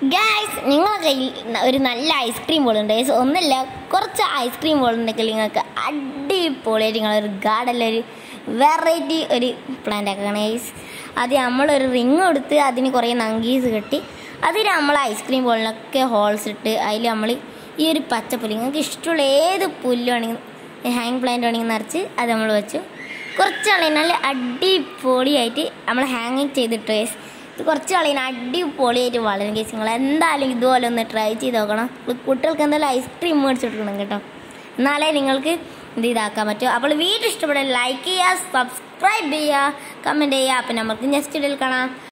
guys നിങ്ങളുടെ കയ്യിൽ ന- ഒരു നല്ല ഐസ്ക്രീം ബോൾ ഉണ്ട് ഗൈസ് ഒന്നല്ല കുറച്ച് ഐസ്ക്രീം ബോൾ ഉണ്ടെങ്കിൽ നിങ്ങൾക്ക് അടിപൊളിയായിട്ട് നിങ്ങളൊരു ഗാർഡനിലൊരു വെറൈറ്റി ഒരു പ്ലാന്റ് ആക്കണം ഗൈസ് അത് നമ്മളൊരു റിങ് കൊടുത്ത് അതിന് കുറേ നങ്കീസ് കെട്ടി അതിൽ നമ്മൾ ഐസ്ക്രീം ബോളിനൊക്കെ ഹോൾസ് ഇട്ട് അതിൽ നമ്മൾ ഈ ഒരു പച്ചപ്പുല്ല് നിങ്ങൾക്ക് ഇഷ്ടമുള്ള ഏത് പുല്ല് വേണമെങ്കിൽ ഹാങ് പ്ലാന്റ് വേണമെങ്കിൽ നിറച്ച് അത് നമ്മൾ വെച്ചു കുറച്ചാണെങ്കിൽ നല്ല അടിപൊളിയായിട്ട് നമ്മൾ ഹാങ് ചെയ്തിട്ട് ഗൈസ് ഇത് കുറച്ച് കളയുന്ന അടിപൊളിയായിട്ട് വളരും കേസ് നിങ്ങൾ എന്തായാലും ഇതുപോലെ ഒന്ന് ട്രൈ ചെയ്ത് നോക്കണം കുട്ടികൾക്ക് എന്തായാലും ഐസ്ക്രീം മേടിച്ച് കൊടുക്കണം കേട്ടോ എന്നാലേ നിങ്ങൾക്ക് ഇത് ഇതാക്കാൻ പറ്റും അപ്പോൾ വീഡിയോ ഇഷ്ടപ്പെടാൻ ലൈക്ക് ചെയ്യുക സബ്സ്ക്രൈബ് ചെയ്യുക കമൻറ്റ് ചെയ്യുക അപ്പം നമുക്ക് നെക്സ്റ്റ് വീഡിയോയിൽ കാണാം